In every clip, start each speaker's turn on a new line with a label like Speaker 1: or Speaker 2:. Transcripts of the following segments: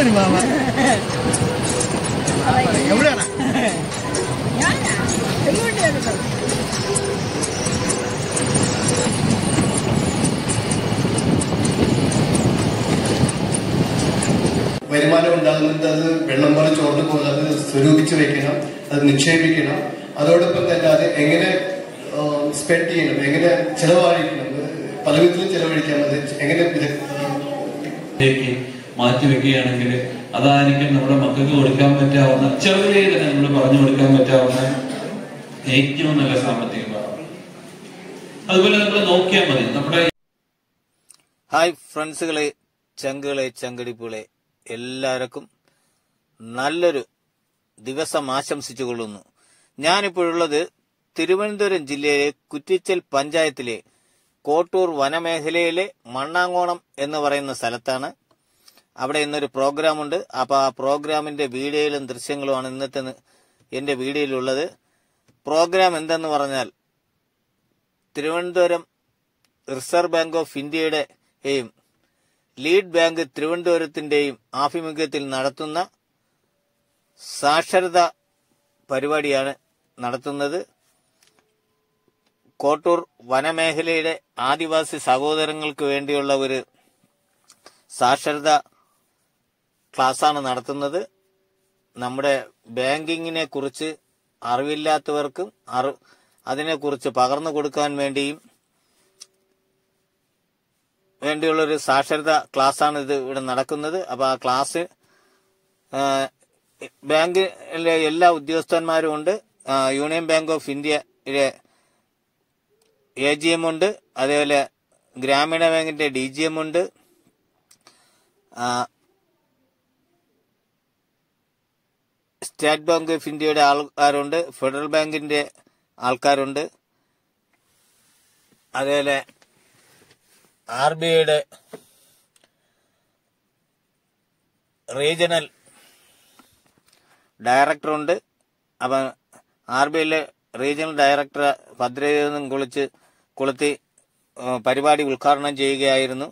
Speaker 1: ഒരു മാമ എവിടെയാണ്
Speaker 2: ഞാനാ എങ്ങോട്ട് വരുന്നത്
Speaker 3: വരുമാനം ഉണ്ടാകുന്നത് അത് വെള്ളം പോലെ ചോർന്നു പോകുന്നത് അത് സ്വരൂപിച്ച് വെക്കണം അത് നിക്ഷേപിക്കണം അതോടൊപ്പം തന്നെ അത് എങ്ങനെ സ്പെൻഡ് ചെയ്യണം എങ്ങനെ ചെലവഴിക്കണം പല വിധത്തിലും ചെലവഴിക്കാം അത് എങ്ങനെ ഇത്
Speaker 4: ലേക്ക് മാറ്റി വെക്കുകയാണെങ്കിൽ അതായിരിക്കും നമ്മുടെ മക്കൾക്ക് കൊടുക്കാൻ പറ്റാവുന്ന ചെറിയ തന്നെ നമ്മൾ പറഞ്ഞു കൊടുക്കാൻ പറ്റാവുന്ന ഏറ്റവും നല്ല സാമ്പത്തിക ഭാഗം അതുപോലെ നമ്മൾ നോക്കിയാൽ മതി നമ്മുടെ
Speaker 5: ഹായ് ഫ്രണ്ട്സുകളെ ചങ്കുകളെ ചങ്കടിപ്പുകളെ എല്ലാവർക്കും നല്ലൊരു ദിവസം ആശംസിച്ചു കൊള്ളുന്നു ഞാനിപ്പോഴുള്ളത് തിരുവനന്തപുരം ജില്ലയിലെ കുറ്റിച്ചൽ പഞ്ചായത്തിലെ കോട്ടൂർ വനമേഖലയിലെ മണ്ണാങ്കോണം എന്ന് പറയുന്ന സ്ഥലത്താണ് അവിടെ ഇന്നൊരു പ്രോഗ്രാമുണ്ട് അപ്പോൾ ആ പ്രോഗ്രാമിന്റെ വീഡിയോയിലും ദൃശ്യങ്ങളുമാണ് ഇന്നത്തെ നി- എൻ്റെ വീഡിയോയിലുള്ളത് പ്രോഗ്രാം എന്തെന്ന് പറഞ്ഞാൽ തിരുവനന്തപുരം റിസർവ് ബാങ്ക് ഓഫ് ഇന്ത്യയുടെയും ലീഡ് ബാങ്ക് തിരുവനന്തപുരത്തിന്റെയും ആഭിമുഖ്യത്തിൽ നടത്തുന്ന സാക്ഷരത പരിപാടിയാണ് നടത്തുന്നത് കോട്ടൂർ വനമേഖലയുടെ ആദിവാസി സഹോദരങ്ങൾക്ക് വേണ്ടിയുള്ള ഒരു സാക്ഷരത ക്ലാസ്സാണ് നടത്തുന്നത് നമ്മുടെ ബാങ്കിങ്ങിനെ കുറിച്ച് അറിവില്ലാത്തവർക്കും അറി അതിനെക്കുറിച്ച് പകർന്നു കൊടുക്കാൻ വേണ്ടിയും വേണ്ടിയുള്ള ഒരു സാക്ഷരത ക്ലാസ്സാണ് ഇത് ഇവിടെ നടക്കുന്നത് അപ്പോൾ ആ ക്ലാസ് ആ, ബാങ്കിലെ എല്ലാ ഉദ്യോഗസ്ഥന്മാരും ഉണ്ട് ആ, യൂണിയൻ ബാങ്ക് ഓഫ് ഇന്ത്യയിലെ എ ജി എം ഉണ്ട് അതേപോലെ ഗ്രാമീണ ബാങ്കിന്റെ ഡി ജി എം ഉണ്ട് ആ, സ്റ്റേറ്റ് ബാങ്ക് ഓഫ് ഇന്ത്യയുടെ ആൾക്കാരുണ്ട് ഫെഡറൽ ബാങ്കിന്റെ ആൾക്കാരുണ്ട് അതേപോലെ ആർ ബി ഐയുടെ റീജിയണൽ ഡയറക്ടറുണ്ട് അപ്പം ആർ ബി ഐയിലെ റീജിയണൽ ഡയറക്ടർ ഭദ്രതയിൽ നിന്നും കുളിച്ച് കൊളുത്തി ആ, പരിപാടി ഉദ്ഘാടനം ചെയ്യുകയായിരുന്നു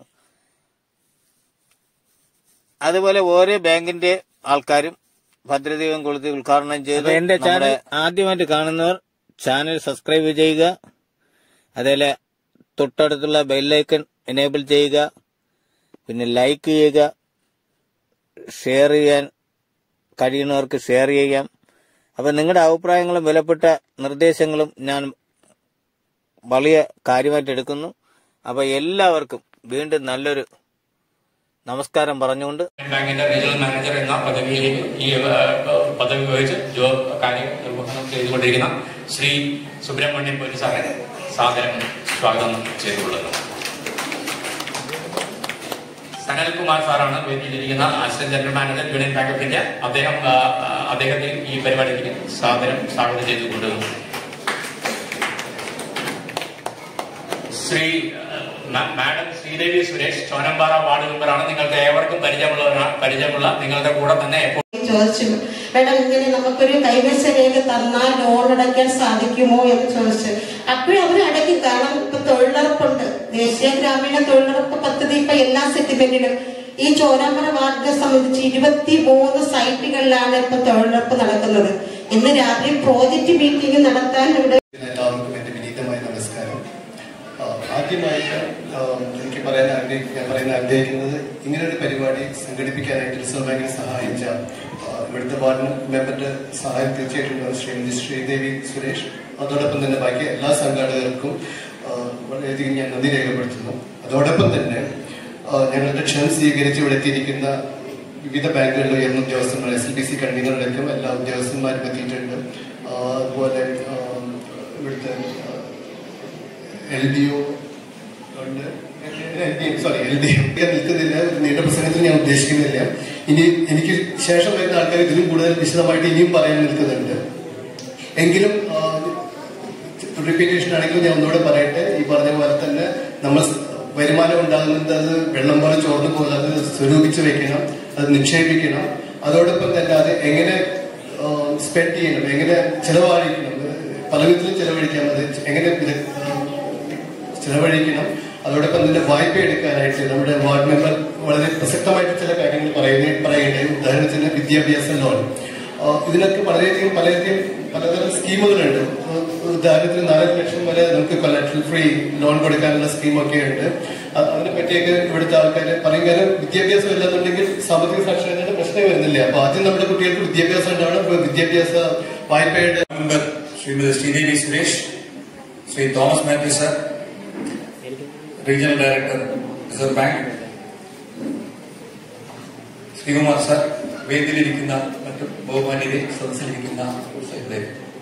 Speaker 5: അതുപോലെ ഓരോ ബാങ്കിന്റെ ആൾക്കാരും ഭദ്രദീപം കൊളുത്തി ഉദ്ഘാടനം ചെയ്തു എന്റെ ചാനൽ ആദ്യമായിട്ട് കാണുന്നവർ ചാനൽ സബ്സ്ക്രൈബ് ചെയ്യുക അതേപോലെ തൊട്ടടുത്തുള്ള ബെല്ലൈക്കൺ എനേബിൾ ചെയ്യുക പിന്നെ ലൈക്ക് ചെയ്യുക ഷെയർ ചെയ്യാൻ കഴിയുന്നവർക്ക് ഷെയർ ചെയ്യാം അപ്പം നിങ്ങളുടെ അഭിപ്രായങ്ങളും വിലപ്പെട്ട നിർദ്ദേശങ്ങളും ഞാൻ വലിയ കാര്യമായിട്ട് എടുക്കുന്നു അപ്പം എല്ലാവർക്കും വീണ്ടും നല്ലൊരു നമസ്കാരം പറഞ്ഞുകൊണ്ട്
Speaker 6: ബാങ്കിന്റെ റീജിയണൽ മാനേജർ എന്ന പദവിയിലേക്ക് ഈ ഏഹ്, പദവി വഹിച്ച് ജോ കാര്യം നിർവഹണം ചെയ്തുകൊണ്ടിരിക്കുന്ന ശ്രീ സുബ്രഹ്മണ്യൻ പോലീസാറെ സാദരം സ്വാഗതം ചെയ്തുകൊള്ളുന്നു സനൽകുമാർ സാറാണ് വേദിയിലിരിക്കുന്ന assistant general manager union bank of India അദ്ദേഹം ആ, ആ, അദ്ദേഹത്തെ ഈ പരിപാടിക്ക് സാദരം സ്വാഗതം ചെയ്തുകൊള്ളുന്നു ശ്രീ ഏഹ്, മാ- മാഡം ശ്രീദേവി സുരേഷ് ചോനമ്പാറ വാർഡ് മെമ്പറാണ് നിങ്ങൾക്ക് ഏവർക്കും പരിചയമുള്ളവരാണ് പരിചയമുള്ള നിങ്ങളുടെ കൂടെ തന്നെ എപ്പോൾ
Speaker 7: ചോദിച്ചു മേഡം ഇങ്ങനെ നമുക്കൊരു കൈവശ രേഖ തന്നാൽ ലോൺ അടയ്ക്കാൻ സാധിക്കുമോ എന്ന് ചോദിച്ചു അപ്പോഴും അവർ അടയ്ക്കും കാരണം ഇപ്പൊ തൊഴിലുറപ്പുണ്ട് ദേശീയ ഗ്രാമീണ തൊഴിലുറപ്പ് പദ്ധതി ഇപ്പൊ എല്ലാ സെറ്റിൽമെന്റിലും ഈ ചോരാമല വാർഡിനെ സംബന്ധിച്ച് ഇരുപത്തി മൂന്ന് സൈറ്റുകളിലാണ് ഇപ്പൊ തൊഴിലുറപ്പ് നടക്കുന്നത് ഇന്ന് രാവിലെ പ്രോജക്റ്റ് മീറ്റിംഗ് നടത്താൻ ഇവിടെ
Speaker 3: എല്ലാവർക്കും എന്റെ വിനീതമായ നമസ്കാരം ആ, ആദ്യമായിട്ട് ആ, എനിക്ക് പറയാൻ ആഗ്രഹി ഞാൻ പറയാൻ ആഗ്രഹിക്കുന്നത് ഇങ്ങനൊരു പരിപാടി സംഘടിപ്പിക്കാനായിട്ട് റിസർവ് ബാങ്കിനെ സഹായിച്ച ആ, ഇവിടുത്തെ വാർഡ് മെമ്പറുടെ സഹായം തീർച്ചയായിട്ടും ഉണ്ടാവും. ശ്രീമതി ശ്രീദേവി സുരേഷ് അതോടൊപ്പം തന്നെ ബാക്കി എല്ലാ സംഘാടകർക്കും ആ, വളരെയധികം ഞാൻ നന്ദി രേഖപ്പെടുത്തുന്നു അതോടൊപ്പം തന്നെ ആ, ഞങ്ങളുടെ ക്ഷണം സ്വീകരിച്ച് ഇവിടെ എത്തിയിരിക്കുന്ന വിവിധ ബാങ്കുകളിലെ ഉയർന്ന ഉദ്യോഗസ്ഥന്മാർ എസ് എൽ ബി സി കൺവീനറടക്കം എല്ലാ ഉദ്യോഗസ്ഥന്മാരും എത്തിയിട്ടുണ്ട് ആ, അതുപോലെ ആ, ഇവിടുത്തെ എൽ ഡി ഒ ഉണ്ട് സോറി എൽ ഡി ഒ നിൽക്കുന്നില്ല ഒരു നീണ്ട പ്രസംഗത്തിൽ ഞാൻ ഉദ്ദേശിക്കുന്നില്ല ഇനി എനിക്ക് ശേഷം വരുന്ന ആൾക്കാർ ഇതിലും കൂടുതൽ വിശദമായിട്ട് ഇനിയും പറയാൻ നിൽക്കുന്നുണ്ട് എങ്കിലും റിപ്പീറ്റേഷൻ ആണെങ്കിലും ഞാൻ ഒന്നുകൂടെ പറയട്ടെ ഈ പറഞ്ഞ പോലെ തന്നെ നമ്മൾ വരുമാനം ഉണ്ടാകുന്നത് അത് വെള്ളം പോലെ ചോർന്നു പോകുന്നത് അത് സ്വരൂപിച്ച് വെക്കണം അത് നിക്ഷേപിക്കണം അതോടൊപ്പം തന്നെ അത് എങ്ങനെ സ്പെൻഡ് ചെയ്യണം എങ്ങനെ ചെലവഴിക്കണം പല വിധത്തിലും ചെലവഴിക്കാം അത് എങ്ങനെ ഇത് ചെലവഴിക്കണം അതോടൊപ്പം തന്നെ വായ്പ എടുക്കാനായിട്ട് നമ്മുടെ വാർഡ് മെമ്പർ വളരെ പ്രസക്തമായിട്ട് ചില കാര്യങ്ങൾ പറയുക പറയുകയുണ്ടായി ഉദാഹരണത്തിന് വിദ്യാഭ്യാസ ലോൺ ആ, ഇതിനൊക്കെ വളരെയധികം പലതരം പലതരം സ്കീമുകളുണ്ട് ആ, ഉദാഹരണത്തിന് നാലര ലക്ഷം വരെ നമുക്ക് കൊലട്രൽ ഫ്രീ ലോൺ കൊടുക്കാനുള്ള സ്കീമൊക്കെ ഉണ്ട് അ- അതിനെ പറ്റിയൊക്കെ ഇവിടുത്തെ ആൾക്കാർ പറയും കാരണം വിദ്യാഭ്യാസം ഇല്ലെന്നുണ്ടെങ്കിൽ സാമ്പത്തിക സാക്ഷരതയുടെ പ്രശ്നം വരുന്നില്ല അപ്പൊ ആദ്യം നമ്മുടെ കുട്ടികൾക്ക് വിദ്യാഭ്യാസം ഉണ്ടാവണം അപ്പൊ വിദ്യാഭ്യാസ വായ്പയുടെ
Speaker 1: member Shrimati Sreedevi Suresh Shri Thomas Mathew sir regional director reserve bank Sreekumar sir വേദിയിലിരിക്കുന്ന മറ്റു ബഹുമാന്യരെ സദസ്സിലിരിക്കുന്ന സുഹൃത്തുക്കളെ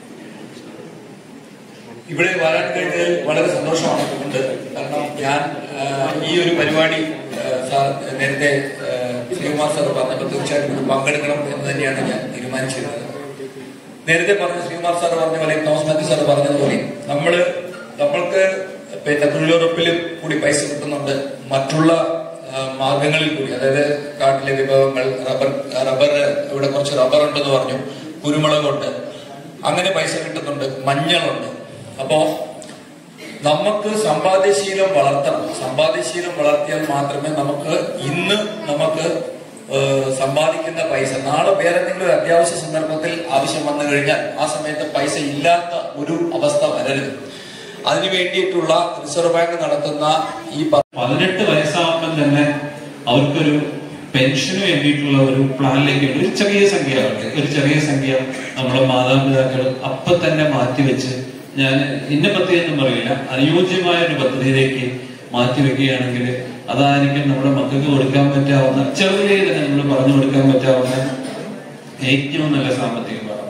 Speaker 1: ഇവിടെ വരാൻ കഴിഞ്ഞതിൽ വളരെ സന്തോഷമാണ് ഉണ്ട് കാരണം ഞാൻ ആ, ഈ ഒരു പരിപാടി ആ, സാർ നേരത്തെ ആ, ശ്രീകുമാർ സാർ പറഞ്ഞപ്പോൾ തീർച്ചയായിട്ടും ഇത് പങ്കെടുക്കണം എന്ന് തന്നെയാണ് ഞാൻ തീരുമാനിച്ചിരുന്നത് നേരത്തെ പറഞ്ഞ ശ്രീകുമാർ സാർ പറഞ്ഞ പോലെ തോമസ് മാത്യു സാർ പറഞ്ഞതുപോലെ നമ്മള് നമ്മൾക്ക് പിന്നെ തൊഴിലുറപ്പിൽ കൂടി പൈസ കിട്ടുന്നുണ്ട് മറ്റുള്ള ആ, മാർഗങ്ങളിൽ കൂടി അതായത് കാട്ടിലെ വിഭവങ്ങൾ റബ്ബർ റബ്ബർ ഇവിടെ കുറച്ച് റബ്ബർ ഉണ്ടെന്ന് പറഞ്ഞു കുരുമുളകുണ്ട് അങ്ങനെ പൈസ കിട്ടുന്നുണ്ട് മഞ്ഞളുണ്ട് അപ്പോ നമുക്ക് സമ്പാദ്യശീലം വളർത്തണം സമ്പാദ്യശീലം വളർത്തിയാൽ മാത്രമേ നമുക്ക് ഇന്ന് നമുക്ക് ഏഹ്, സമ്പാദിക്കുന്ന പൈസ നാളെ വേറെ എന്തെങ്കിലും ഒരു അത്യാവശ്യ സന്ദർഭത്തിൽ ആവശ്യം വന്നു കഴിഞ്ഞാൽ ആ സമയത്ത് പൈസ ഇല്ലാത്ത ഒരു അവസ്ഥ വരരുത് അതിനു വേണ്ടിയിട്ടുള്ള റിസർവ് ബാങ്ക് നടത്തുന്ന ഈ പ-
Speaker 4: പതിനെട്ട് വയസ്സാകുമ്പോൾ തന്നെ അവർക്കൊരു പെൻഷന് വേണ്ടിയിട്ടുള്ള ഒരു പ്ലാനിലേക്ക് ഉണ്ട്. ഒരു ചെറിയ സംഖ്യ ആവട്ടെ ഒരു ചെറിയ സംഖ്യ നമ്മളെ മാതാപിതാക്കൾ അപ്പൊ തന്നെ മാറ്റിവെച്ച് ഞാൻ ഇന്ന പദ്ധതി എന്നും പറയില്ല അനുയോജ്യമായ ഒരു പദ്ധതിയിലേക്ക് മാറ്റിവെക്കുകയാണെങ്കിൽ അതായിരിക്കും നമ്മുടെ മക്കൾക്ക് കൊടുക്കാൻ പറ്റാവുന്ന ചെറിയ തന്നെ നമ്മൾ പറഞ്ഞു കൊടുക്കാൻ പറ്റാവുന്ന ഏറ്റവും നല്ല സാമ്പത്തിക പാഠം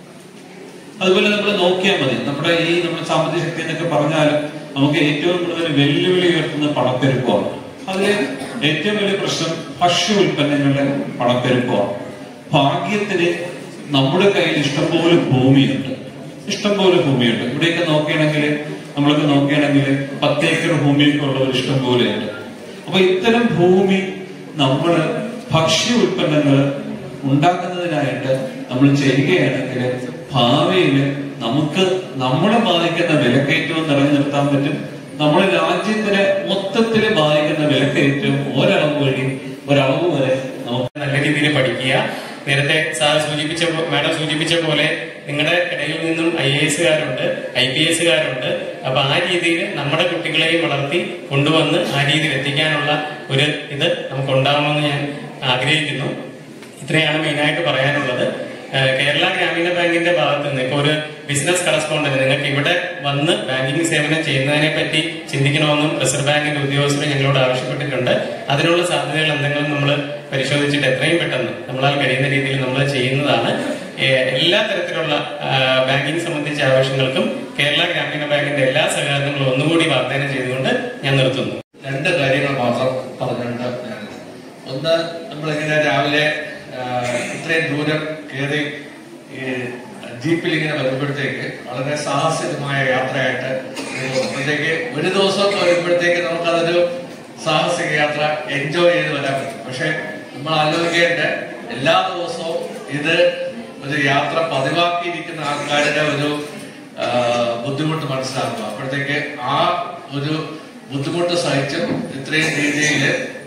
Speaker 4: അതുപോലെ നമ്മൾ നോക്കിയാൽ മതി നമ്മുടെ ഈ നമ്മുടെ സാമ്പത്തിക ശക്തി എന്നൊക്കെ പറഞ്ഞാൽ നമുക്ക് ഏറ്റവും കൂടുതൽ വെല്ലുവിളി ഉയർത്തുന്ന പണപ്പെരുപ്പമാണ് അതിൽ ഏറ്റവും വലിയ പ്രശ്നം ഭക്ഷ്യ ഉൽപ്പന്നങ്ങളുടെ പണപ്പെരുപ്പമാണ് ഭാഗ്യത്തിന് നമ്മുടെ കയ്യിൽ ഇഷ്ടംപോലെ ഭൂമിയുണ്ട് ഇഷ്ടംപോലെ ഭൂമിയുണ്ട് ഇവിടെയൊക്കെ നോക്കുകയാണെങ്കിൽ നമ്മളൊക്കെ നോക്കുകയാണെങ്കിൽ പത്തേക്കർ ഭൂമിയൊക്കെ ഉള്ളവർ ഇഷ്ടം പോലെയുണ്ട് അപ്പൊ ഇത്തരം ഭൂമി നമ്മൾ ഭക്ഷ്യ ഉൽപ്പന്നങ്ങൾ ഉണ്ടാക്കുന്നതിനായിട്ട് നമ്മൾ ചെയ്യുകയാണെങ്കിൽ ഭാവിയിൽ നമുക്ക് നമ്മളെ ബാധിക്കുന്ന വിലക്കയറ്റവും നിറഞ്ഞു നിർത്താൻ പറ്റും നമ്മുടെ രാജ്യത്തിന് മൊത്തത്തിൽ ബാധിക്കുന്ന വിലക്കയറ്റവും ഒരളവ് വഴി ഒരളവ് വരെ നമുക്ക്
Speaker 6: നല്ല രീതിയിൽ പഠിക്കുക നേരത്തെ സാർ സൂചിപ്പിച്ച പോ- മാഡം സൂചിപ്പിച്ച പോലെ നിങ്ങളുടെ ഇടയിൽ നിന്നും ഐ എ എസുകാരുണ്ട് ഐ പി എസുകാരുണ്ട് അപ്പൊ ആ രീതിയിൽ നമ്മുടെ കുട്ടികളെയും വളർത്തി കൊണ്ടുവന്ന് ആ രീതിയിൽ എത്തിക്കാനുള്ള ഒരു ഇത് നമുക്ക് ഉണ്ടാവണമെന്ന് ഞാൻ ആഗ്രഹിക്കുന്നു ഇത്രയാണ് മെയിനായിട്ട് പറയാനുള്ളത് ഏഹ് കേരള ഗ്രാമീണ ബാങ്കിന്റെ ഭാഗത്ത് നിന്ന് ഇപ്പൊ ഒരു ബിസിനസ് കറസ്പോണ്ടന്റ് നിങ്ങൾക്ക് ഇവിടെ വന്ന് ബാങ്കിംഗ് സേവനം ചെയ്യുന്നതിനെ പറ്റി ചിന്തിക്കണമെന്നും റിസർവ് ബാങ്കിന്റെ ഉദ്യോഗസ്ഥർ ഞങ്ങളോട് ആവശ്യപ്പെട്ടിട്ടുണ്ട് അതിനുള്ള സാധ്യതകൾ എന്തെങ്കിലും നമ്മൾ പരിശോധിച്ചിട്ട് എത്രയും പെട്ടെന്ന് നമ്മളാൽ കഴിയുന്ന രീതിയിൽ നമ്മൾ ചെയ്യുന്നതാണ് ഏഹ് എല്ലാ തരത്തിലുള്ള ആഹ് ബാങ്കിംഗ് സംബന്ധിച്ച ആവശ്യങ്ങൾക്കും കേരള ഗ്രാമീണ ബാങ്കിന്റെ എല്ലാ സഹകരണങ്ങളും ഒന്നുകൂടി വാഗ്ദാനം ചെയ്തുകൊണ്ട് ഞാൻ നിർത്തുന്നു
Speaker 4: രണ്ട് കാര്യങ്ങൾ മാത്രം പറഞ്ഞുകൊണ്ട് ഞാൻ ഒന്ന് നമ്മളിങ്ങനെ രാവിലെ ആ, ഇത്രയും ദൂരം കയറി ഈ ജീപ്പിൽ ഇങ്ങനെ വരുമ്പോഴത്തേക്ക് വളരെ സാഹസികമായ യാത്രയായിട്ട് എനിക്ക് തോന്നുമ്പോഴത്തേക്ക് ഒരു ദിവസം വരുമ്പോഴത്തേക്ക് നമുക്കതൊരു സാഹസിക യാത്ര എൻജോയ് ചെയ്ത് വരാൻ പറ്റും പക്ഷെ നമ്മൾ ആലോചിക്കേണ്ട എല്ലാ ദിവസവും ഇത് ഒരു യാത്ര പതിവാക്കിയിരിക്കുന്ന ആൾക്കാരുടെ ഒരു ആ, ബുദ്ധിമുട്ട് മനസ്സിലാക്കുക അപ്പോഴത്തേക്ക് ആ ഒരു ബുദ്ധിമുട്ട് സഹിച്ചും ഇത്രയും രീതിയിൽ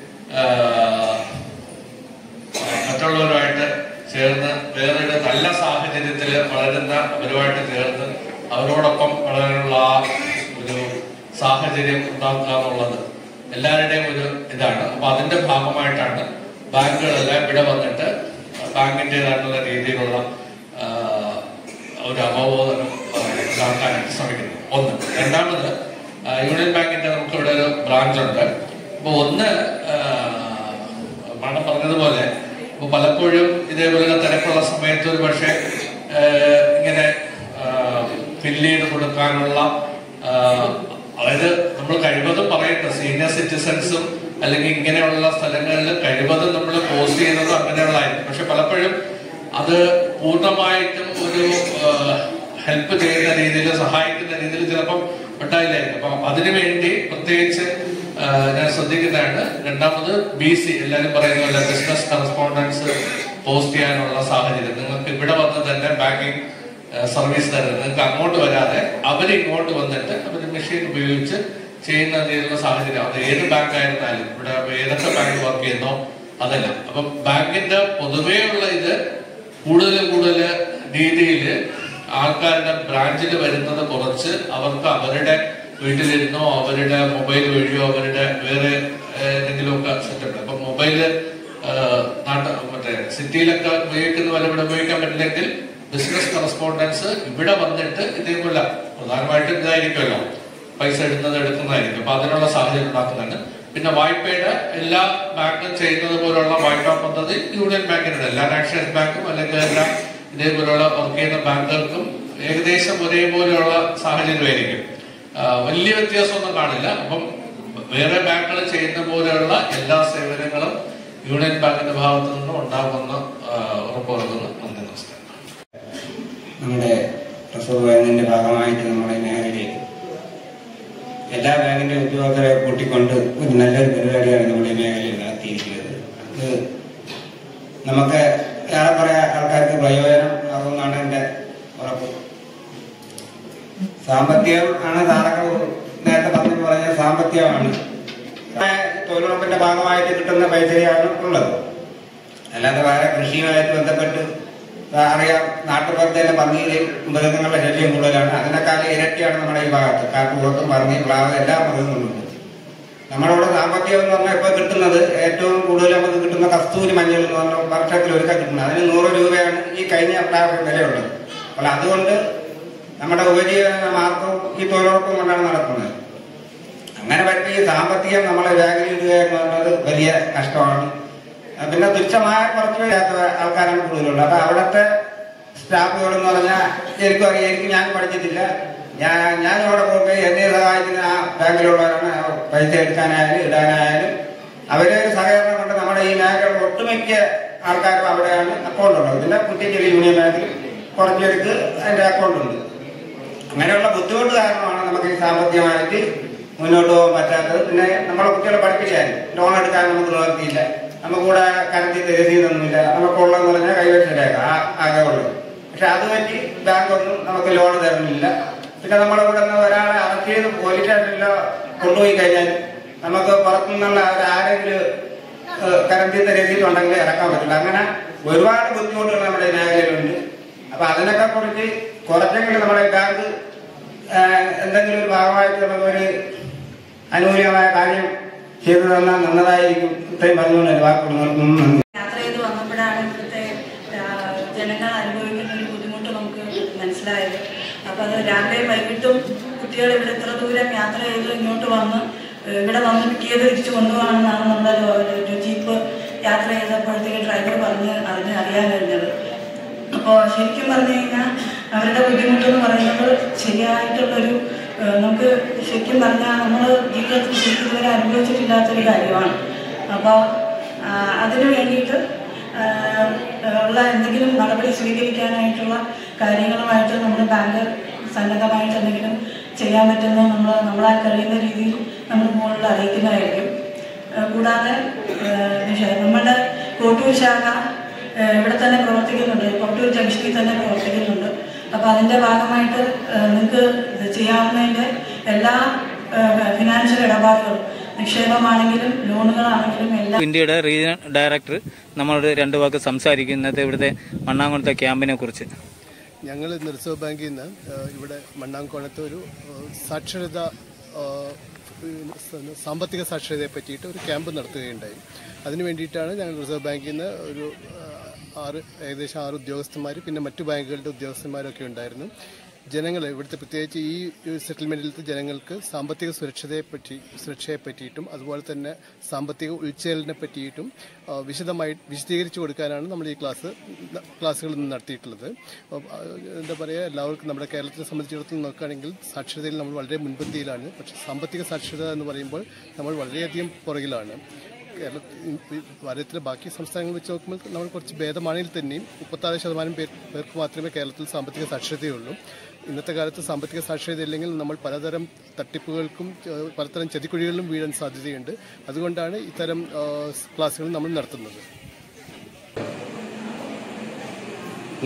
Speaker 4: മറ്റുള്ളവരുമായിട്ട് ചേർന്ന് വേറൊരു നല്ല സാഹചര്യത്തിൽ വളരുന്ന അവരുമായിട്ട് ചേർന്ന് അവരോടൊപ്പം വളരാനുള്ള ആ ഒരു സാഹചര്യം ഉണ്ടാക്കുക എന്നുള്ളത് എല്ലാവരുടെയും ഒരു ഇതാണ് അപ്പൊ അതിന്റെ ഭാഗമായിട്ടാണ് ബാങ്കുകളെല്ലാം ഇവിടെ വന്നിട്ട് ബാങ്കിൻ്റെതായിട്ടുള്ള രീതിയിലുള്ള ആ, ഒരു അവബോധനം ആ, ഉണ്ടാക്കാനായിട്ട് ശ്രമിക്കുന്നു ഒന്ന് രണ്ടാമത് ആ, യൂണിയൻ ബാങ്കിന്റെ നമുക്ക് ഇവിടെ ഒരു ബ്രാഞ്ച് ഉണ്ട് അപ്പൊ ഒന്ന് ആ, മാഡം പറഞ്ഞതുപോലെ ഇപ്പൊ പലപ്പോഴും ഇതേപോലെ തിരക്കുള്ള സമയത്ത് ഒരു പക്ഷേ ഇങ്ങനെ ഫില്ല് ചെയ്ത് കൊടുക്കാനുള്ള ആ, അതായത് നമ്മൾ കഴിവതും പറയുന്നത് സീനിയർ സിറ്റിസൺസും അല്ലെങ്കിൽ ഇങ്ങനെയുള്ള സ്ഥലങ്ങളിൽ കഴിവതും നമ്മൾ പോസ്റ്റ് ചെയ്യുന്നത് അങ്ങനെയുള്ളതായിരിക്കും പക്ഷെ പലപ്പോഴും അത് പൂർണ്ണമായിട്ടും ഒരു ഹെൽപ്പ് ചെയ്യുന്ന രീതിയിൽ സഹായിക്കുന്ന രീതിയിൽ ചിലപ്പം ഉണ്ടായില്ലായിരിക്കും അപ്പൊ അതിനു വേണ്ടി പ്രത്യേകിച്ച് ആ, ഞാൻ ശ്രദ്ധിക്കുന്നതാണ് രണ്ടാമത് ബി സി എല്ലാവരും പറയുന്ന പോലെ ബിസിനസ് കറസ്പോണ്ടൻസ് പോസ്റ്റ് ചെയ്യാനുള്ള സാഹചര്യം നിങ്ങൾക്ക് ഇവിടെ വന്ന് തന്നെ ബാങ്കിങ് സർവീസ് തരുന്നത് നിങ്ങൾക്ക് അങ്ങോട്ട് വരാതെ അവർ ഇങ്ങോട്ട് വന്നിട്ട് അവർ മെഷീൻ ഉപയോഗിച്ച്
Speaker 8: ചെയ്യുന്ന രീതിയിലുള്ള സാഹചര്യം അത് ഏത് ബാങ്ക് ആയിരുന്നാലും ഇവിടെ ഏതൊക്കെ ബാങ്ക് വർക്ക് ചെയ്യുന്നോ അതല്ല അപ്പം ബാങ്കിന്റെ പൊതുവെയുള്ള ഇത് കൂടുതൽ കൂടുതൽ രീതിയിൽ ആൾക്കാരുടെ ബ്രാഞ്ചിൽ വരുന്നത് കുറച്ച് അവർക്ക് അവരുടെ വീട്ടിലിരുന്നോ അവരുടെ മൊബൈൽ വഴിയോ അവരുടെ വേറെ ഏതെങ്കിലുമൊക്കെ സെറ്റപ്പ് അപ്പൊ മൊബൈല് നാട്ട മറ്റേ സിറ്റിയിലൊക്കെ ഉപയോഗിക്കുന്ന പോലെ ഇവിടെ ഉപയോഗിക്കാൻ പറ്റില്ലെങ്കിൽ ബിസിനസ് കറസ്പോണ്ടൻസ് ഇവിടെ വന്നിട്ട് ഇതേപോലെ പ്രധാനമായിട്ടും ഇതായിരിക്കുമല്ലോ പൈസ ഇടുന്നത് എടുക്കുന്നതായിരിക്കും അപ്പൊ അതിനുള്ള സാഹചര്യം ഉണ്ടാക്കുന്നുണ്ട് പിന്നെ വായ്പയുടെ എല്ലാ ബാങ്കും ചെയ്യുന്നത് പോലുള്ള വായ്പാ പദ്ധതി യൂണിയൻ ബാങ്കിനുണ്ട് എല്ലാ നാഷണൽ ബാങ്കും അല്ലെങ്കിൽ എല്ലാ ഇതേപോലെയുള്ള വർക്ക് ചെയ്യുന്ന ബാങ്കുകൾക്കും ഏകദേശം ഒരേപോലെയുള്ള സാഹചര്യമായിരിക്കും ആ, വലിയ വ്യത്യാസമൊന്നും കാണില്ല അപ്പം വേറെ ബാങ്കുകൾ ചെയ്യുന്ന പോലെയുള്ള എല്ലാ സേവനങ്ങളും യൂണിയൻ ബാങ്കിന്റെ ഭാഗത്തു നിന്നും ഉണ്ടാകുമെന്ന് ആ, ഉറപ്പുവരുത്തുന്നു നന്ദി നമസ്കാരം
Speaker 9: നമ്മുടെ റിസർവ് ബാങ്കിന്റെ ഭാഗമായിട്ട് നമ്മുടെ മേഖലയിൽ എല്ലാ ബാങ്കിന്റെ ഉദ്യോഗസ്ഥരെ കൂട്ടിക്കൊണ്ട് ഒരു നല്ലൊരു പരിപാടിയാണ് നമ്മുടെ മേഖലയിൽ നടത്തിയിരിക്കുന്നത് അത് നമുക്ക് ഏറെക്കുറെ ആൾക്കാർക്ക് പ്രയോജനം ആകുമെന്നാണ് എന്റെ ഉറപ്പ് സാമ്പത്തികം ആണ് താരക നേരത്തെ പറഞ്ഞു പറഞ്ഞ സാമ്പത്തികമാണ് തൊഴിലുറപ്പിന്റെ ഭാഗമായിട്ട് കിട്ടുന്ന പൈസയാണ് ഉള്ളത് അല്ലാതെ വേറെ കൃഷിയുമായിട്ട് ബന്ധപ്പെട്ട് അറിയാം നാട്ടുപുറത്ത് തന്നെ പന്നിയിലെയും മൃഗങ്ങളുടെ ശല്യം കൂടുതലാണ് അതിനേക്കാൾ ഇരട്ടിയാണ് നമ്മുടെ ഈ ഭാഗത്ത് കാട്ടുപുറത്തും പന്നി പ്ലാവ് എല്ലാ മൃഗങ്ങളുണ്ട് നമ്മളോട് സാമ്പത്തികം എന്ന് പറഞ്ഞാൽ ഇപ്പൊ കിട്ടുന്നത് ഏറ്റവും കൂടുതൽ നമുക്ക് കിട്ടുന്ന കസ്തൂരി മഞ്ഞൾ എന്ന് പറഞ്ഞാൽ വർഷത്തിൽ ഒരുക്കം കിട്ടുന്നത് അതിന് നൂറ് രൂപയാണ് ഈ കഴിഞ്ഞ പ്രാവശ്യം വിലയുള്ളത് അപ്പോൾ അതുകൊണ്ട് നമ്മുടെ ഉപജീവന മാർഗവും ഈ തൊഴിലുറപ്പും കൊണ്ടാണ് നടക്കുന്നത് അങ്ങനെ പറ്റി ഈ സാമ്പത്തികം നമ്മളെ ബാങ്കിൽ ഇടുക എന്ന് പറയുന്നത് വലിയ കഷ്ടമാണ് ആ, പിന്നെ തുച്ഛമായ കുറച്ച് പേരാത്ത ആൾക്കാരാണ് കൂടുതലുള്ളത് അപ്പൊ അവിടുത്തെ സ്റ്റാഫുകൾ എന്ന് പറഞ്ഞാൽ എനിക്കും അറിയാം എനിക്ക് ഞാൻ പഠിച്ചിട്ടില്ല ഞാൻ ഞാൻ അവിടെ പോകുമ്പോൾ എന്നെ സഹായിക്കുന്ന ആ ബാങ്കിലുള്ളവരാണ് പൈസ എടുക്കാനായാലും ഇടാനായാലും അവരെ ഒരു സഹകരണം കൊണ്ട് നമ്മുടെ ഈ മേഖല ഒട്ടുമിക്ക ആൾക്കാരും അവിടെയാണ് അക്കൗണ്ട് ഉള്ളത് പിന്നെ കുട്ടിച്ചെടി യൂണിയൻ ബാങ്കിൽ കുറച്ച് പേർക്ക് അതിന്റെ അക്കൗണ്ട് ഉണ്ട് അങ്ങനെയുള്ള ബുദ്ധിമുട്ട് കാരണമാണ് നമുക്ക് ഈ സാമ്പത്തികമായിട്ട് മുന്നോട്ട് പോകാൻ പറ്റാത്തത് പിന്നെ നമ്മളെ കുട്ടികളെ പഠിപ്പിക്കാൻ ലോൺ എടുക്കാൻ നമുക്ക് നിവർത്തിയില്ല നമുക്കിവിടെ കരത്തിൽ രസീതൊന്നുമില്ല നമുക്കുള്ളതെന്ന് പറഞ്ഞാൽ കൈവശ രേഖ ആ ആകെ ഉള്ളത് പക്ഷെ അത് പറ്റി ബാങ്കൊന്നും നമുക്ക് ലോൺ തരുന്നില്ല പിന്നെ നമ്മളെ കൂടെ നിന്ന് ഒരാളെ അറസ്റ്റ് ചെയ്ത് പോലീസ് സ്റ്റേഷനിലോ കൊണ്ടുപോയി കഴിഞ്ഞാൽ നമുക്ക് പുറത്തുനിന്നുള്ള ഒരു ആരെങ്കിലും കരന്തീത്ത രസീത് ഉണ്ടെങ്കിൽ ഇറക്കാൻ പറ്റില്ല അങ്ങനെ ഒരുപാട് ബുദ്ധിമുട്ടുകൾ നമ്മുടെ ഈ മേഖലയിലുണ്ട് അപ്പൊ അതിനൊക്കെ കുറിച്ച് കുറച്ചെങ്കിലും നമ്മുടെ ബാങ്ക് ആ, എന്തെങ്കിലും ഒരു ഭാഗമായിട്ട് നമുക്കൊരു അനുകൂലമായ കാര്യം ചെയ്തു തന്നാൽ നല്ലതായിരിക്കും ഇത്രയും പറഞ്ഞുകൊണ്ട് എൻ്റെ വാക്കുകൾ നിർത്തുന്നു നന്ദി
Speaker 10: യാത്ര ചെയ്ത് വന്നപ്പോഴാണ് ഇവിടുത്തെ ആ, ജനങ്ങൾ അനുഭവിക്കുന്ന ഒരു ബുദ്ധിമുട്ട് നമുക്ക് മനസ്സിലായത് അപ്പൊ അത് രാവിലെയും വൈകിട്ടും കുട്ടികൾ ഇവിടെ ഇത്ര ദൂരം യാത്ര ചെയ്ത് ഇങ്ങോട്ട് വന്ന് ഇവിടെ വന്ന് പിക്ക് ചെയ്ത് തിരിച്ചു കൊണ്ടുപോകണമെന്നാണ് നമ്മുടെ ഒരു ജീപ്പ് യാത്ര ചെയ്തപ്പോഴത്തേക്ക് ഡ്രൈവർ പറഞ്ഞ് അറിഞ്ഞ് അറിയാൻ കഴിഞ്ഞത് അപ്പോൾ ശരിക്കും പറഞ്ഞു കഴിഞ്ഞാൽ അവരുടെ ബുദ്ധിമുട്ടെന്ന് പറയുന്നത് ശരിയായിട്ടുള്ളൊരു ഏഹ്, നമുക്ക് ശരിക്കും പറഞ്ഞാൽ നമ്മൾ ജീവിതത്തിൽ ശരിക്കും ഇതുവരെ അനുഭവിച്ചിട്ടില്ലാത്തൊരു കാര്യമാണ് അപ്പോൾ അതിനു വേണ്ടിയിട്ട് ആഹ്, ഉള്ള എന്തെങ്കിലും നടപടി സ്വീകരിക്കാനായിട്ടുള്ള കാര്യങ്ങളുമായിട്ട് നമ്മുടെ ബാങ്ക് സന്നദ്ധമായിട്ട് എന്തെങ്കിലും ചെയ്യാൻ പറ്റുന്ന നമ്മൾ നമ്മളാൽ കഴിയുന്ന രീതിയിൽ നമ്മൾ മുകളിൽ അറിയിക്കുന്നതായിരിക്കും ഏഹ്, കൂടാതെ ഏഹ്, നിഷ- നമ്മുടെ കോട്ടൂർ ശാഖ ഏഹ് ഇവിടെ തന്നെ പ്രവർത്തിക്കുന്നുണ്ട് കൊട്ടൂർ ജംഗ്ഷനിൽ തന്നെ പ്രവർത്തിക്കുന്നുണ്ട് അപ്പൊ അതിന്റെ ഭാഗമായിട്ട് ഏഹ് നിങ്ങൾക്ക് ഇത് ചെയ്യാവുന്നതിന്റെ എല്ലാ ഏഹ് ഫിനാൻഷ്യൽ ഇടപാടുകളും നിക്ഷേപമാണെങ്കിലും ലോണുകളാണെങ്കിലും എല്ലാം
Speaker 5: ഇന്ത്യയുടെ റീജിയണൽ ഡയറക്ടർ നമ്മളോട് രണ്ട് വാക്ക് സംസാരിക്കുന്നത് ഇവിടുത്തെ മണ്ണാങ്കുളത്തെ ക്യാമ്പിനെ കുറിച്ച്
Speaker 3: ഞങ്ങൾ ഇന്ന് റിസർവ് ബാങ്കിൽ നിന്ന് ഏഹ്, ഇവിടെ മണ്ണാംകോണത്ത് ഒരു ഏഹ്, സാക്ഷരത ഏഹ്, സ- സാമ്പത്തിക സാക്ഷരതയെ പറ്റിയിട്ട് ഒരു ക്യാമ്പ് നടത്തുകയുണ്ടായി അതിന് വേണ്ടിയിട്ടാണ് ഞങ്ങൾ റിസർവ് ബാങ്കിൽ നിന്ന് ഒരു ഏഹ്, ആറ് ഏകദേശം ആറ് ഉദ്യോഗസ്ഥന്മാർ പിന്നെ മറ്റു ബാങ്കുകളുടെ ഉദ്യോഗസ്ഥന്മാരൊക്കെ ഉണ്ടായിരുന്നു ജനങ്ങൾ ഇവിടുത്തെ പ്രത്യേകിച്ച് ഈ സെറ്റിൽമെന്റിലത്തെ ജനങ്ങൾക്ക് സാമ്പത്തിക സുരക്ഷതയെ പറ്റി സുരക്ഷയെ പറ്റിയിട്ടും അതുപോലെ തന്നെ സാമ്പത്തിക ഉൾച്ചേലിനെ പറ്റിയിട്ടും ആ, വിശദമായി വിശദീകരിച്ചു കൊടുക്കാനാണ് നമ്മൾ ഈ ക്ലാസ് ക്ലാസ്സുകൾ ഇന്ന് നടത്തിയിട്ടുള്ളത് അപ്പം, ആ, എന്താ പറയുക എല്ലാവർക്കും നമ്മുടെ കേരളത്തെ സംബന്ധിച്ചിടത്തോളം നോക്കുകയാണെങ്കിൽ സാക്ഷരതയിൽ നമ്മൾ വളരെ മുൻപന്തിയിലാണ് പക്ഷേ സാമ്പത്തിക സാക്ഷരത എന്ന് പറയുമ്പോൾ നമ്മൾ വളരെയധികം പുറകിലാണ് കേരളത്തിൽ ഭാരതത്തിലെ ബാക്കി സംസ്ഥാനങ്ങൾ വെച്ച് നോക്കുമ്പോൾ നമ്മൾ കുറച്ച് ഭേദമാണെങ്കിൽ തന്നെയും മുപ്പത്താറ് ശതമാനം പേർ പേർക്ക് മാത്രമേ കേരളത്തിൽ സാമ്പത്തിക സാക്ഷരതയുള്ളൂ ഇന്നത്തെ കാലത്ത് സാമ്പത്തിക സാക്ഷരത ഇല്ലെങ്കിൽ നമ്മൾ പലതരം തട്ടിപ്പുകൾക്കും ഏഹ്, പലതരം ചതിക്കുഴികളിലും വീഴാൻ സാധ്യതയുണ്ട് അതുകൊണ്ടാണ് ഇത്തരം ഏഹ്, ക്ലാസ്സുകൾ നമ്മൾ നടത്തുന്നത്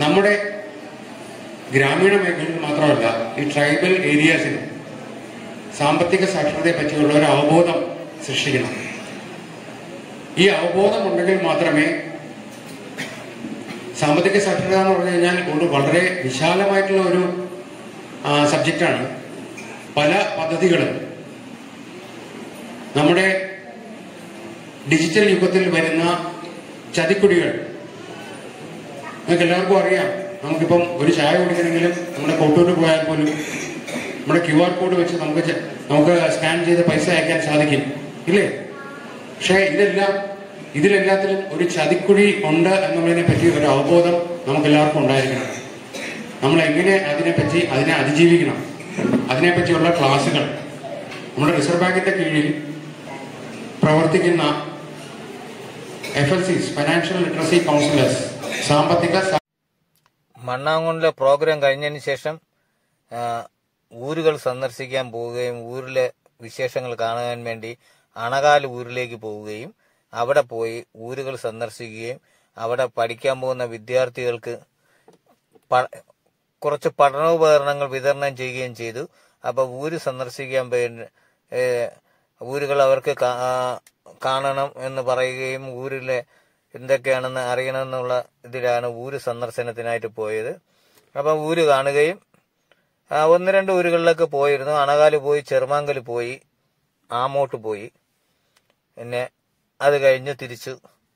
Speaker 11: നമ്മുടെ ഗ്രാമീണ മേഖലയിൽ മാത്രമല്ല ഈ ട്രൈബൽ ഏരിയാസിൽ സാമ്പത്തിക സാക്ഷരതയെ പറ്റിയുള്ള ഒരു അവബോധം സൃഷ്ടിക്കണം ഈ അവബോധം ഉണ്ടെങ്കിൽ മാത്രമേ സാമ്പത്തിക സാക്ഷരത എന്ന് പറഞ്ഞു കഴിഞ്ഞാൽ ഒരു വളരെ വിശാലമായിട്ടുള്ള ഒരു സബ്ജക്റ്റാണ് പല പദ്ധതികളും നമ്മുടെ ഡിജിറ്റൽ യുഗത്തിൽ വരുന്ന ചതിക്കുടികൾ നിങ്ങൾക്ക് എല്ലാവർക്കും അറിയാം നമുക്കിപ്പം ഒരു ചായ കുടിക്കണമെങ്കിലും നമ്മുടെ കോട്ടൂര് പോയാൽ പോലും നമ്മുടെ ക്യു ആർ കോഡ് വെച്ച് നമുക്ക് ചെ- നമുക്ക് സ്കാൻ ചെയ്ത് പൈസ അയക്കാൻ സാധിക്കും ഇല്ലേ പക്ഷേ ഇതെല്ലാം ഇതിലെല്ലാത്തിലും ഒരു ചതിക്കുഴി ഉണ്ട് എന്നുള്ളതിനെ പറ്റി ഒരു അവബോധം നമുക്ക് എല്ലാവർക്കും ഉണ്ടായിരിക്കണം നമ്മൾ എങ്ങനെ അതിനെപ്പറ്റി അതിനെ അതിജീവിക്കണം അതിനെപ്പറ്റിയുള്ള ക്ലാസ്സുകൾ നമ്മുടെ റിസർവ് ബാങ്കിന്റെ കീഴിൽ പ്രവർത്തിക്കുന്ന എഫ് എൽ സിസ് ഫൈനാൻഷ്യൽ ലിറ്ററസി കൗൺസിലേഴ്സ് സാമ്പത്തിക സ-
Speaker 5: മണ്ണാങ്കുണ്ടിലെ പ്രോഗ്രാം കഴിഞ്ഞതിന് ശേഷം ആ, ഊരുകൾ സന്ദർശിക്കാൻ പോവുകയും ഊരിലെ വിശേഷങ്ങൾ കാണാൻ വേണ്ടി അണകാല് ഊരിലേക്ക് പോവുകയും അവിടെ പോയി ഊരുകൾ സന്ദർശിക്കുകയും അവിടെ പഠിക്കാൻ പോകുന്ന വിദ്യാർത്ഥികൾക്ക് പ- കുറച്ച് പഠനോപകരണങ്ങൾ വിതരണം ചെയ്യുകയും ചെയ്തു അപ്പൊ ഊര് സന്ദർശിക്കാൻ വേണ്ടി ഏ, ഊരുകൾ അവർക്ക് കാ- ആ, കാണണം എന്ന് പറയുകയും ഊരിലെ എന്തൊക്കെയാണെന്ന് അറിയണമെന്നുള്ള ഇതിലാണ് ഊര് സന്ദർശനത്തിനായിട്ട് പോയത് അപ്പൊ ഊര് കാണുകയും ആ, ഒന്ന് രണ്ട് ഊരുകളിലൊക്കെ പോയിരുന്നു അണകാല് പോയി ചെറുമാങ്കല് പോയി ആമോട്ട് പോയി പിന്നെ അത് കഴിഞ്ഞ് തിരിച്ചു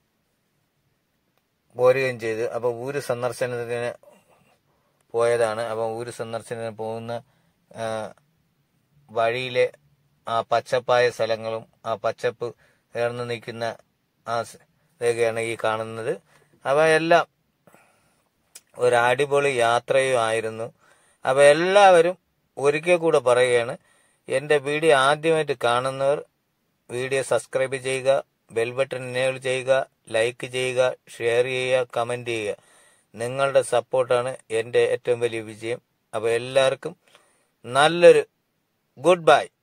Speaker 5: പോരുകയും ചെയ്തു അപ്പൊ ഊര് സന്ദർശനത്തിന് പോയതാണ് അപ്പൊ ഊര് സന്ദർശനത്തിന് പോകുന്ന ആ, വഴിയിലെ ആ പച്ചപ്പായ സ്ഥലങ്ങളും ആ പച്ചപ്പ് ചേർന്ന് നിൽക്കുന്ന ആ സ് ഇതൊക്കെയാണ് ഈ കാണുന്നത് അവ എല്ലാം ഒരു അടിപൊളി യാത്രയും ആയിരുന്നു അപ്പൊ എല്ലാവരും ഒരിക്കൽ കൂടെ പറയുകയാണ് എന്റെ വീഡിയോ ആദ്യമായിട്ട് കാണുന്നവർ വീഡിയോ സബ്സ്ക്രൈബ് ചെയ്യുക ബെൽ ബട്ടൺ എനേബിൾ ചെയ്യുക ലൈക്ക് ചെയ്യുക ഷെയർ ചെയ്യുക കമന്റ് ചെയ്യുക നിങ്ങളുടെ സപ്പോർട്ടാണ് എൻ്റെ ഏറ്റവും വലിയ വിജയം അപ്പോൾ എല്ലാവർക്കും നല്ലൊരു ഗുഡ് ബൈ